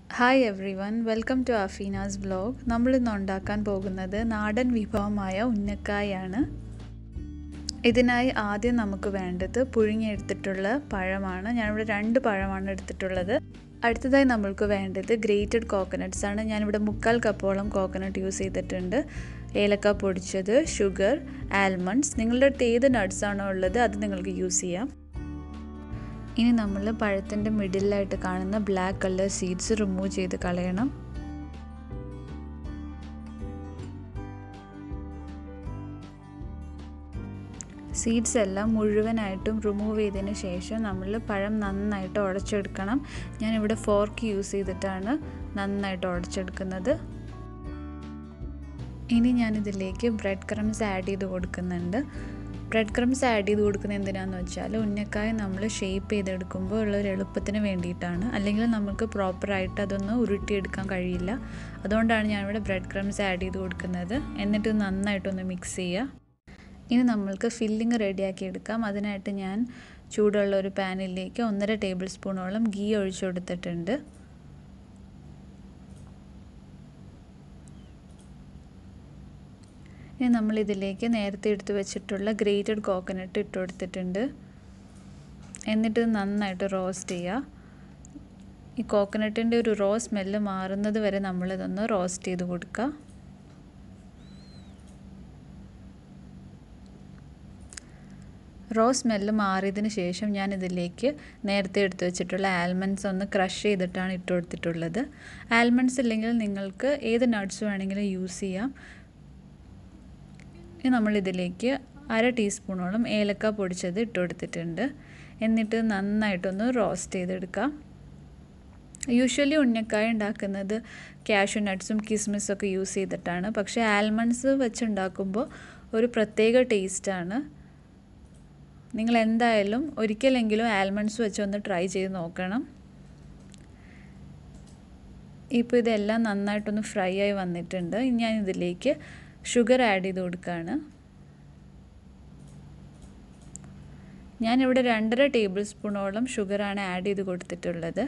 hi everyone welcome to അഫീനാസ് vlog നമ്മളിന്ന് ഉണ്ടാക്കാൻ പോകുന്നത് നാടൻ വിഭവമായ ഉന്നക്കായാണ് ഇതിനായി ആദ്യം നമുക്ക് വേണ്ടത് പുഴുങ്ങിയെടുത്തിട്ടുള്ള പഴമാണ് ഞാനിവിടെ രണ്ട് പഴമാണ് എടുത്തിട്ടുള്ളത് അടുത്തതായി നമ്മൾക്ക് വേണ്ടത് ഗ്രേറ്റഡ് കോക്കനട്ട്സ് ആണ് ഞാനിവിടെ മുക്കാൽ കപ്പോളം കോക്കനട്ട് യൂസ് ചെയ്തിട്ടുണ്ട് ഏലക്ക പൊടിച്ചത് ഷുഗർ ആൽമണ്ട്സ് നിങ്ങളുടെ അടുത്ത് ഏത് നട്ട്സ് ആണോ ഉള്ളത് അത് നിങ്ങൾക്ക് യൂസ് ചെയ്യാം ഇനി നമ്മൾ പഴത്തിൻ്റെ മിഡിലായിട്ട് കാണുന്ന ബ്ലാക്ക് കളർ സീഡ്സ് റിമൂവ് ചെയ്ത് കളയണം സീഡ്സ് എല്ലാം മുഴുവനായിട്ടും റിമൂവ് ചെയ്തതിന് ശേഷം നമ്മൾ പഴം നന്നായിട്ട് ഉടച്ചെടുക്കണം ഞാനിവിടെ ഫോർക്ക് യൂസ് ചെയ്തിട്ടാണ് നന്നായിട്ട് ഉടച്ചെടുക്കുന്നത് ഇനി ഞാനിതിലേക്ക് ബ്രെഡ് ക്രംസ് ആഡ് ചെയ്ത് കൊടുക്കുന്നുണ്ട് ബ്രെഡ് ക്രംസ് ആഡ് ചെയ്ത് കൊടുക്കുന്നത് എന്തിനാന്ന് വെച്ചാൽ ഉന്നക്കായ നമ്മൾ ഷേപ്പ് ചെയ്തെടുക്കുമ്പോൾ ഉള്ള ഒരു എളുപ്പത്തിന് വേണ്ടിയിട്ടാണ് അല്ലെങ്കിൽ നമുക്ക് പ്രോപ്പറായിട്ട് അതൊന്ന് ഉരുട്ടിയെടുക്കാൻ കഴിയില്ല അതുകൊണ്ടാണ് ഞാനിവിടെ ബ്രെഡ് ക്രംസ് ആഡ് ചെയ്ത് കൊടുക്കുന്നത് എന്നിട്ട് നന്നായിട്ടൊന്ന് മിക്സ് ചെയ്യുക ഇനി നമ്മൾക്ക് ഫില്ലിങ് റെഡിയാക്കി എടുക്കാം അതിനായിട്ട് ഞാൻ ചൂടുള്ള ഒരു പാനിലേക്ക് ഒന്നര ടേബിൾ സ്പൂണോളം ഗീ ഒഴിച്ചു കൊടുത്തിട്ടുണ്ട് ഇനി നമ്മൾ ഇതിലേക്ക് നേരത്തെ എടുത്തു വെച്ചിട്ടുള്ള ഗ്രേറ്റഡ് കോക്കനട്ട് ഇട്ട് കൊടുത്തിട്ടുണ്ട് എന്നിട്ട് നന്നായിട്ട് റോസ്റ്റ് ചെയ്യുക ഈ കോക്കനട്ടിൻ്റെ ഒരു റോ സ്മെല്ല് മാറുന്നത് വരെ നമ്മളിതൊന്ന് റോസ്റ്റ് ചെയ്ത് കൊടുക്കുക റോ സ്മെല്ല് മാറിയതിന് ശേഷം ഞാൻ ഇതിലേക്ക് നേരത്തെ എടുത്തു വെച്ചിട്ടുള്ള ആൽമണ്ട്സ് ഒന്ന് ക്രഷ് ചെയ്തിട്ടാണ് ഇട്ട് കൊടുത്തിട്ടുള്ളത് ആൽമണ്ട്സ് ഇല്ലെങ്കിൽ നിങ്ങൾക്ക് ഏത് നട്ട്സ് വേണമെങ്കിലും യൂസ് ചെയ്യാം ഇനി നമ്മളിതിലേക്ക് അര ടീസ്പൂണോളം ഏലക്ക പൊടിച്ചത് ഇട്ട് കൊടുത്തിട്ടുണ്ട് എന്നിട്ട് നന്നായിട്ടൊന്ന് റോസ്റ്റ് ചെയ്തെടുക്കാം യൂഷ്വലി ഉന്നക്കായ ഉണ്ടാക്കുന്നത് കാഷ്യൂ നട്ട്സും കിസ്മിസും ഒക്കെ യൂസ് ചെയ്തിട്ടാണ് പക്ഷേ ആൽമണ്ട്സ് വെച്ചുണ്ടാക്കുമ്പോൾ ഒരു പ്രത്യേക ടേസ്റ്റാണ് നിങ്ങൾ എന്തായാലും ഒരിക്കലെങ്കിലും ആൽമണ്ട്സ് വെച്ച് ഒന്ന് ട്രൈ ചെയ്ത് നോക്കണം ഇപ്പോൾ ഇതെല്ലാം നന്നായിട്ടൊന്ന് ഫ്രൈ ആയി വന്നിട്ടുണ്ട് ഇനി ഞാൻ ഇതിലേക്ക് ഷുഗർ ആഡ് ചെയ്ത് കൊടുക്കുകയാണ് ഞാനിവിടെ രണ്ടര ടേബിൾ സ്പൂണോളം ഷുഗറാണ് ആഡ് ചെയ്ത് കൊടുത്തിട്ടുള്ളത്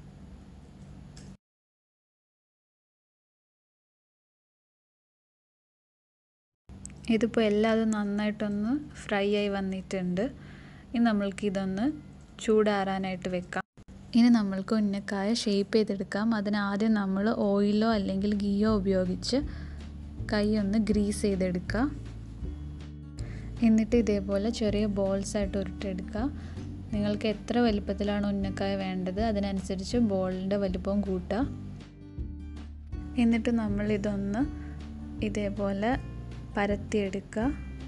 ഇതിപ്പോൾ എല്ലാതും നന്നായിട്ടൊന്ന് ഫ്രൈ ആയി വന്നിട്ടുണ്ട് ഇനി നമ്മൾക്ക് ഇതൊന്ന് ചൂടാറാനായിട്ട് വെക്കാം ഇനി നമ്മൾക്ക് ഉന്നക്കായ ഷേപ്പ് ചെയ്തെടുക്കാം അതിനാദ്യം നമ്മൾ ഓയിലോ അല്ലെങ്കിൽ ഗീയോ ഉപയോഗിച്ച് കൈ ഒന്ന് ഗ്രീസ് ചെയ്തെടുക്കുക എന്നിട്ട് ഇതേപോലെ ചെറിയ ബോൾസ് ആയിട്ട് ഉരുട്ടെടുക്കുക നിങ്ങൾക്ക് എത്ര വലിപ്പത്തിലാണ് ഉന്നക്കായ വേണ്ടത് അതിനനുസരിച്ച് ബോളിൻ്റെ വലിപ്പവും കൂട്ടുക എന്നിട്ട് നമ്മൾ ഇതൊന്ന് ഇതേപോലെ പരത്തിയെടുക്കുക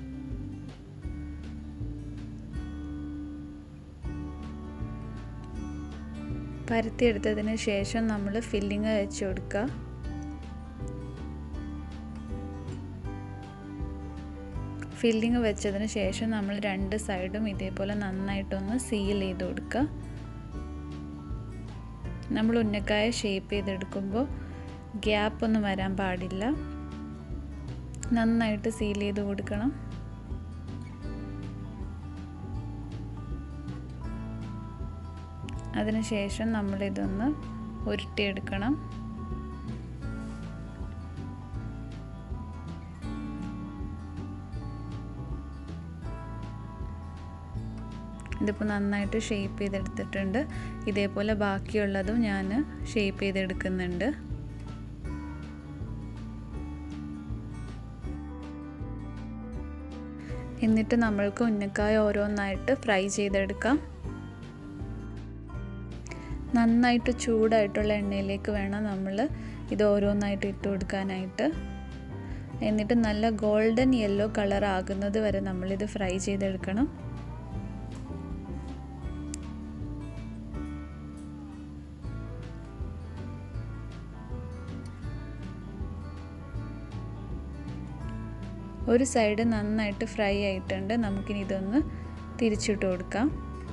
പരത്തിയെടുത്തതിന് ശേഷം നമ്മൾ ഫില്ലിങ് വെച്ച് കൊടുക്കുക ഫില്ലിങ് വെച്ചതിന് ശേഷം നമ്മൾ രണ്ട് സൈഡും ഇതേപോലെ നന്നായിട്ടൊന്ന് സീൽ ചെയ്ത് കൊടുക്കുക നമ്മൾ ഉന്നക്കായ ഷേപ്പ് ചെയ്തെടുക്കുമ്പോൾ ഗ്യാപ്പ് ഒന്നും വരാൻ പാടില്ല നന്നായിട്ട് സീൽ ചെയ്ത് കൊടുക്കണം അതിനുശേഷം നമ്മളിതൊന്ന് ഉരുട്ടിയെടുക്കണം ഇതിപ്പോൾ നന്നായിട്ട് ഷേപ്പ് ചെയ്തെടുത്തിട്ടുണ്ട് ഇതേപോലെ ബാക്കിയുള്ളതും ഞാൻ ഷേപ്പ് ചെയ്തെടുക്കുന്നുണ്ട് എന്നിട്ട് നമ്മൾക്ക് ഉന്നക്കായ ഓരോന്നായിട്ട് ഫ്രൈ ചെയ്തെടുക്കാം നന്നായിട്ട് ചൂടായിട്ടുള്ള എണ്ണയിലേക്ക് വേണം നമ്മൾ ഇത് ഓരോന്നായിട്ട് ഇട്ട് കൊടുക്കാനായിട്ട് എന്നിട്ട് നല്ല ഗോൾഡൻ യെല്ലോ കളർ ആകുന്നത് വരെ നമ്മളിത് ഫ്രൈ ചെയ്തെടുക്കണം ഒരു സൈഡ് നന്നായിട്ട് ഫ്രൈ ആയിട്ടുണ്ട് നമുക്കിനി ഇതൊന്ന് തിരിച്ചിട്ട് കൊടുക്കാം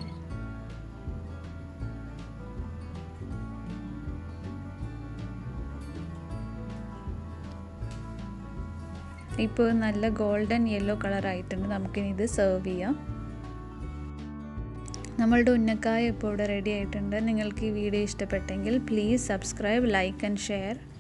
ഇപ്പോൾ നല്ല ഗോൾഡൻ യെല്ലോ കളർ ആയിട്ടുണ്ട് നമുക്കിനി ഇത് സെർവ് ചെയ്യാം നമ്മളുടെ ഉന്നക്കായ ഇപ്പോൾ ഇവിടെ റെഡി ആയിട്ടുണ്ട് നിങ്ങൾക്ക് ഈ വീഡിയോ ഇഷ്ടപ്പെട്ടെങ്കിൽ please subscribe like and share